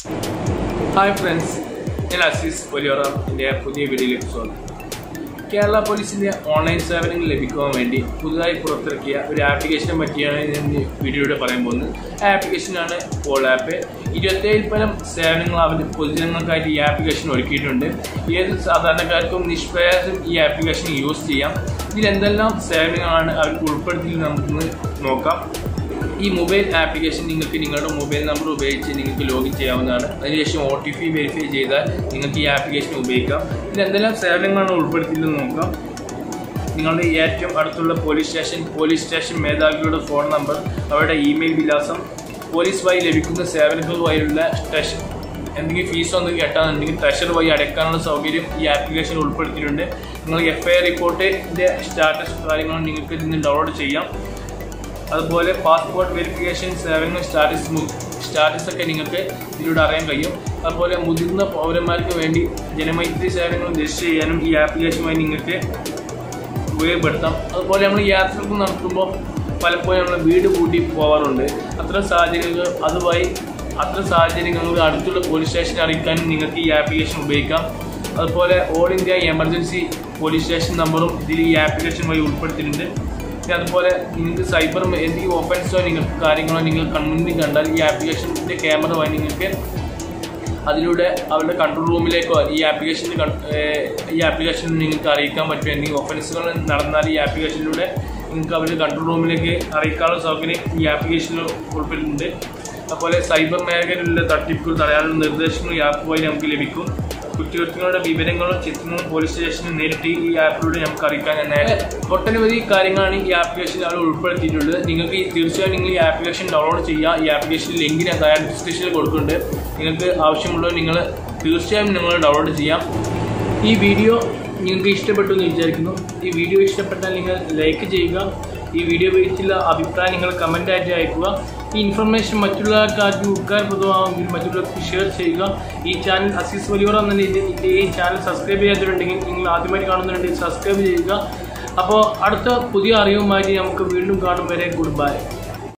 hi friends ഞാൻ അസീസ് പൊലിയോറ എൻ്റെ പുതിയ വീഡിയോയിലേക്ക് സ്വാഗതം കേരള പോലീസിൻ്റെ ഓൺലൈൻ സേവനങ്ങൾ ലഭിക്കുവാൻ വേണ്ടി പുതുതായി പുറത്തിറക്കിയ ഒരു ആപ്ലിക്കേഷനെ പറ്റിയാണ് ഞാൻ ഈ വീഡിയോയുടെ പറയാൻ പോകുന്നത് ആ ആപ്ലിക്കേഷനാണ് പോൾ ആപ്പ് ഇരുപത്തേഴ് പരം സേവനങ്ങൾ അവർ പൊതുജനങ്ങൾക്കായിട്ട് ഈ ആപ്ലിക്കേഷൻ ഒരുക്കിയിട്ടുണ്ട് ഏത് സാധാരണക്കാർക്കും നിഷ്പ്രയാസം ഈ ആപ്ലിക്കേഷൻ യൂസ് ചെയ്യാം ഇതിൽ എന്തെല്ലാം സേവനങ്ങളാണ് അവർക്ക് ഉൾപ്പെടുത്തി നമുക്കൊന്ന് നോക്കാം ഈ മൊബൈൽ ആപ്ലിക്കേഷൻ നിങ്ങൾക്ക് നിങ്ങളുടെ മൊബൈൽ നമ്പർ ഉപയോഗിച്ച് നിങ്ങൾക്ക് ലോഗിൻ ചെയ്യാവുന്നതാണ് അതിനുശേഷം ഒ ടി പി വെരിഫൈ ചെയ്താൽ നിങ്ങൾക്ക് ഈ ആപ്ലിക്കേഷൻ ഉപയോഗിക്കാം ഇതിൽ എന്തെല്ലാം സേവനങ്ങളാണ് ഉൾപ്പെടുത്തിയതെന്ന് നോക്കാം നിങ്ങളുടെ ഏറ്റവും അടുത്തുള്ള പോലീസ് സ്റ്റേഷൻ പോലീസ് സ്റ്റേഷൻ മേധാവികളുടെ ഫോൺ നമ്പർ അവരുടെ ഇമെയിൽ വിലാസം പോലീസ് വഴി ലഭിക്കുന്ന സേവനങ്ങൾ വഴിയുള്ള സ്റ്റേഷൻ എന്തെങ്കിലും ഫീസോ എന്തെങ്കിലും കെട്ടാന്നുണ്ടെങ്കിൽ ട്രഷർ വഴി അടയ്ക്കാനുള്ള സൗകര്യം ഈ ആപ്ലിക്കേഷൻ ഉൾപ്പെടുത്തിയിട്ടുണ്ട് നിങ്ങൾ എഫ് ഐ ആർ റിപ്പോർട്ടിൻ്റെ സ്റ്റാറ്റസ് കാര്യങ്ങളും നിങ്ങൾക്ക് ഇതിൽ നിന്ന് ഡൗൺലോഡ് ചെയ്യാം അതുപോലെ പാസ്പോർട്ട് വെരിഫിക്കേഷൻ സേവനങ്ങൾ സ്റ്റാറ്റസ് മു- സ്റ്റാറ്റസ് ഒക്കെ നിങ്ങൾക്ക് ഇതിലൂടെ അറിയാൻ കഴിയും അതുപോലെ മുതിർന്ന പൗരന്മാർക്ക് വേണ്ടി ജനമൈത്രി സേവനങ്ങൾ രജിസ്റ്റർ ചെയ്യാനും ഈ ആപ്ലിക്കേഷൻ വഴി നിങ്ങൾക്ക് ഉപയോഗപ്പെടുത്താം അതുപോലെ നമ്മൾ യാത്രകൾ നടത്തുമ്പോൾ പലപ്പോഴും നമ്മൾ വീട് കൂട്ടി പോകാറുണ്ട് അത്തരം സാഹചര്യങ്ങൾ അതുവഴി അത്തരം സാഹചര്യങ്ങൾ അടുത്തുള്ള പോലീസ് സ്റ്റേഷനെ അറിയിക്കാനും നിങ്ങൾക്ക് ഈ ആപ്ലിക്കേഷൻ ഉപയോഗിക്കാം അതുപോലെ all India emergency police station നമ്പറും ഇതിൽ ഈ ആപ്ലിക്കേഷൻ വഴി ഉൾപ്പെടുത്തിയിട്ടുണ്ട് പിന്നെ അതുപോലെ നിങ്ങൾക്ക് സൈബർ എന്തെങ്കിലും ഓഫൻസോ നിങ്ങൾക്ക് കാര്യങ്ങളോ നിങ്ങൾ കൺമുന്നിൽ കണ്ടാൽ ഈ ആപ്ലിക്കേഷൻ്റെ ക്യാമറ വഴി നിങ്ങൾക്ക് അതിലൂടെ അവരുടെ കൺട്രോൾ റൂമിലേക്കോ ഈ ആപ്ലിക്കേഷനിൽ ഈ ആപ്ലിക്കേഷനിൽ നിങ്ങൾക്ക് അറിയിക്കാൻ പറ്റും എന്തെങ്കിലും ഓഫൻസുകൾ നടന്നാൽ ഈ ആപ്ലിക്കേഷനിലൂടെ നിങ്ങൾക്ക് അവരുടെ കൺട്രോൾ റൂമിലേക്ക് അറിയിക്കാനുള്ള സൗകര്യം ഈ ആപ്ലിക്കേഷനിൽ ഉൾപ്പെടുന്നുണ്ട് അതുപോലെ സൈബർ മേഖലയിലുള്ള തട്ടിപ്പുകൾ തടയാനുള്ള നിർദ്ദേശങ്ങൾ ഈ ആപ്പ് വഴി നമുക്ക് ലഭിക്കും കുറ്റകൃത്യങ്ങളുടെ വിവരങ്ങളും ചിത്രങ്ങളും പോലീസ് സ്റ്റേഷനിൽ നേരിട്ട് ഈ ആപ്പിലൂടെ നമുക്ക് അറിയിക്കാൻ തന്നെ ഒട്ടനവധി കാര്യങ്ങളാണ് ഈ ആപ്ലിക്കേഷനിൽ അവർ ഉൾപ്പെടുത്തിയിട്ടുള്ളത് നിങ്ങൾക്ക് ഈ തീർച്ചയായും നിങ്ങൾ ഈ ആപ്ലിക്കേഷൻ ഡൗൺലോഡ് ചെയ്യുക ഈ ആപ്ലിക്കേഷൻ ലിങ്ക് ഞാൻ താഴെ ഡിസ്ക്രിപ്ഷനിൽ കൊടുക്കുന്നുണ്ട് നിങ്ങൾക്ക് ആവശ്യമുള്ളത് നിങ്ങൾ തീർച്ചയായും നിങ്ങൾ ഡൗൺലോഡ് ചെയ്യാം ഈ വീഡിയോ നിങ്ങൾക്ക് ഇഷ്ടപ്പെട്ടു എന്ന് വിചാരിക്കുന്നു ഈ വീഡിയോ ഇഷ്ടപ്പെട്ടാൽ നിങ്ങൾ ലൈക്ക് ചെയ്യുക ഈ വീഡിയോ വെച്ചിട്ടുള്ള അഭിപ്രായം നിങ്ങൾ കമൻ്റായിട്ട് അയക്കുക ഈ ഇൻഫർമേഷൻ മറ്റുള്ളവർക്കാർക്ക് ഉപകാരപ്രദമാകുമെങ്കിൽ മറ്റുള്ളവർക്ക് ഷെയർ ചെയ്യുക ഈ ചാനൽ അസീസ് വലിയോറ എന്ന രീതിയിൽ ഈ ചാനൽ സബ്സ്ക്രൈബ് ചെയ്യാത്തിട്ടുണ്ടെങ്കിൽ നിങ്ങൾ ആദ്യമായിട്ട് കാണുന്നുണ്ടെങ്കിൽ സബ്സ്ക്രൈബ് ചെയ്യുക അപ്പോൾ അടുത്ത പുതിയ അറിവുമായിട്ട് നമുക്ക് വീണ്ടും കാണും വരെ ഗുഡ് ബൈ